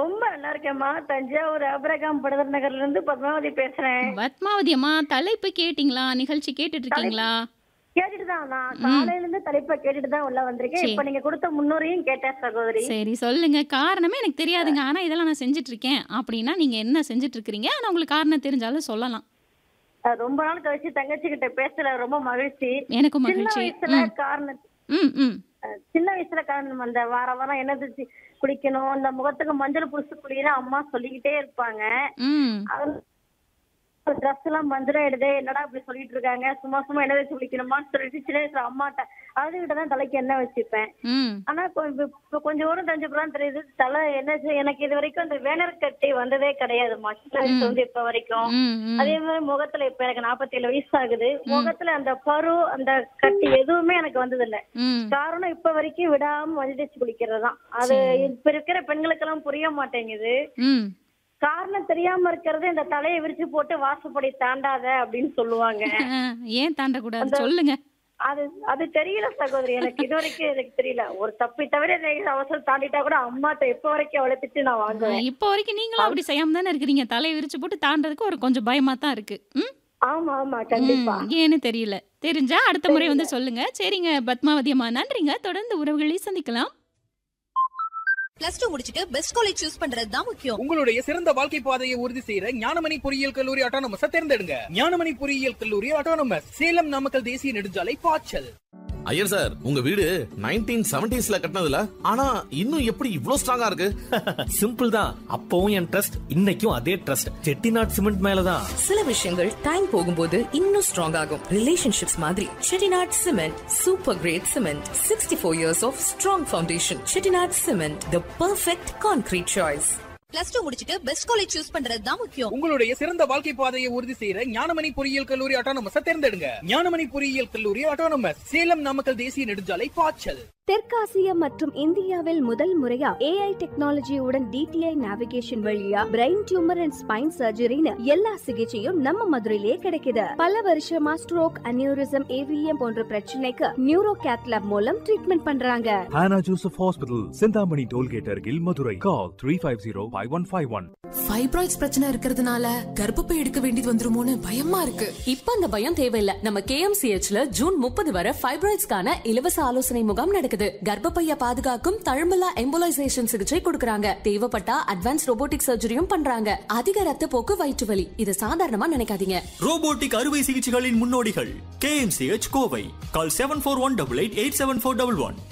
ரொம்ப நல்லா இருக்கேம்மா தஞ்சாவூர் ஆபரகாம் படுதர் நகர்ல இருந்து பத்மாவதி பேசுறேன் பத்மாவதி அம்மா தலைப்பு கேட்டிங்களா நிகழ்ச்சி கேட்டுட்டு இருக்கீங்களா கேட்டுட்டு தான் நான் காலையில இருந்து தலைப்பை கேட்டுட்டு தான் உள்ள வந்திருக்கேன் சரி. இப்ப நீங்க கொடுத்த முன்னுரையும் கேட்டேன் சகோதரி சரி சொல்லுங்க காரணமே எனக்கு தெரியாதுங்க ஆனா இதெல்லாம் நான் செஞ்சுட்டு இருக்கேன் அப்படின்னா நீங்க என்ன செஞ்சுட்டு இருக்கிறீங்க ஆனா உங்களுக்கு காரணம் தெரிஞ்சாலும் சொல்லலாம் அஹ் ரொம்ப நாள் கழிச்சு தங்கச்சி கிட்ட பேசல ரொம்ப மகிழ்ச்சி எனக்கும் சின்ன மகிழ்ச்சி வயசுல ம் காரணம் ம் ம் அஹ் சின்ன வயசுல காரணம் அந்த வார வாரம் என்னது சி- குளிக்கணும் இந்த முகத்துக்கு மஞ்சள் புடிச்சு குளிக்கிற அம்மா சொல்லிக்கிட்டே இருப்பாங்க ம் ட்ரெஸ் எல்லாம் மஞ்சளாயிடுதே என்னடா இப்படி சொல்லிட்டு இருக்காங்க சும்மா சும்மா என்ன வச்சு குளிக்கணுமான்னு சொல்லிட்டு சின்ன வயசுல அம்மாட்ட அழுதுகிட்ட தான் தலைக்கு எண்ணெய் வச்சுப்பேன் ம் ஆனா கொஞ்சம் இப்ப கொஞ்சம் தூரம் தெரிஞ்சப்பதான் தெரியுது தலை என்ன செய்- எனக்கு இது வரைக்கும் அந்த வேனர் கட்டி வந்ததே கிடையாதுமா சின்ன வயசுல இருந்து இப்ப வரைக்கும் ம் ம் அதே மாதிரி முகத்துல இப்ப எனக்கு 47 ஏழு வயசு ஆகுது முகத்துல அந்த பரு அந்த கட்டி எதுவுமே எனக்கு வந்தது இல்ல ம் காரணம் இப்ப வரைக்கும் விடாம மஞ்சள் தேய்ச்சி குளிக்கிறது தான் அது இப்ப இருக்கிற பெண்களுக்கெல்லாம் புரிய மாட்டேங்குது ம் காரணம் தெரியாம இருக்கிறது இந்த தலையை விரிச்சு போட்டு வாசப்படி தாண்டாத அப்படின்னு சொல்லுவாங்க ஆ, ஏன் தாண்டக்கூடாது சொல்லுங்க அது அது தெரியல சகோதரி எனக்கு இது வரைக்கும் எனக்கு தெரியல ஒரு தப்பி தவிர இதை அவசரம் தாண்டிட்டா கூட அம்மாட்ட இப்ப வரைக்கும் அவளை திட்டு நான் வாங்குவேன் இப்போ வரைக்கும் நீங்களும் அப்படி செய்யாம தானே இருக்கிறீங்க தலையை விரிச்சு போட்டு தாண்டதுக்கு ஒரு கொஞ்சம் பயமா தான் இருக்கு ம் ஆமா ஆமா கண்டிப்பா ம், ஏன்னு தெரியல தெரிஞ்சா அடுத்த முறை வந்து சொல்லுங்க சரிங்க பத்மாவதி அம்மா நன்றிங்க தொடர்ந்து உறவுகளை சந்திக்கலாம் பிளஸ் டூ முடிச்சிட்டு பெஸ்ட் காலேஜ் சூஸ் பண்றது தான் முக்கியம் உங்களுடைய சிறந்த வாழ்க்கை பாதையை உறுதி செய்யற ஞானமணி பொறியியல் கல்லூரி அட்டானமஸ் தேர்ந்தெடுங்க ஞானமணி பொறியியல் கல்லூரி அட்டானமஸ் சேலம் நாமக்கல் தேசிய நெடுஞ்சாலை பாய்ச்சல் ஐயர் சார் உங்க வீடு நைன்டீன் செவன்டிஸ்ல கட்டினதுல ஆனா இன்னும் எப்படி இவ்ளோ ஸ்ட்ராங்கா இருக்கு சிம்பிள் தான் அப்பவும் என் ட்ரஸ்ட் இன்னைக்கும் அதே ட்ரஸ்ட் செட்டிநாட் சிமெண்ட் மேலதான் சில விஷயங்கள் டைம் போகும்போது இன்னும் ஸ்ட்ராங் ஆகும் ரிலேஷன்ஷிப்ஸ் மாதிரி Chettinad cement super great cement sixty four years of strong foundation Chettinad cement the perfect concrete choice plus two முடிச்சிட்டு பெஸ்ட் காலேஜ் சூஸ் பண்றது தான் முக்கியம் உங்களுடைய சிறந்த வாழ்க்கை பாதையை உறுதி செய்யற ஞானமணி பொறியியல் கல்லூரி அட்டானமஸ் தேர்ந்தெடுங்க ஞானமணி பொறியியல் கல்லூரி அட்டானமஸ் சேலம் நாமக்கல் தேசிய நெடுஞ்சாலை பாய்ச்சல் தெற்காசிய மற்றும் இந்தியாவில் முதல் முறையா ஏஐ டெக்னாலஜியுடன் டிடிஐ நேவிகேஷன் வழியா பிரெயின் டியூமர் அண்ட் ஸ்பைன் சர்ஜரின்னு எல்லா சிகிச்சையும் நம்ம மதுரையிலே கிடைக்குது பல வருஷமா ஸ்ட்ரோக் அனியூரிசம் ஏவிஎம் போன்ற பிரச்சனைக்கு நியூரோ கேத்லாப் மூலம் ட்ரீட்மெண்ட் பண்றாங்க Hannah Joseph Hospital, Sindhamani Tollgate Argil, Madurai. Call 350-5151. Fibroids பிரச்சனை இருக்கிறதுனால கர்ப்பப்பை எடுக்க வேண்டியது வந்துருமோன்னு பயமா இருக்கு இப்ப அந்த பயம் தேவையில்ல நம்ம கேஎம்சிஹெச்ல ஜூன் முப்பது வரை ஃபைப்ராய்ட்ஸ்க்கான இலவச ஆலோசனை முகாம் நடக்குது கர்ப்பப்பைய பாதுகாக்கும் தழும்பலா எம்போலைசேஷன் சிகிச்சை கொடுக்கறாங்க தேவைப்பட்டா அட்வான்ஸ் ரோபோட்டிக் சர்ஜரியும் பண்றாங்க அதிக ரத்த போக்கு வயிற்று வலி இது சாதாரணமா நினைக்காதீங்க ரோபோட்டிக் அறுவை சிகிச்சைகளின் முன்னோடிகள் KMCH Kovai call seven four one double eight eight seven four double one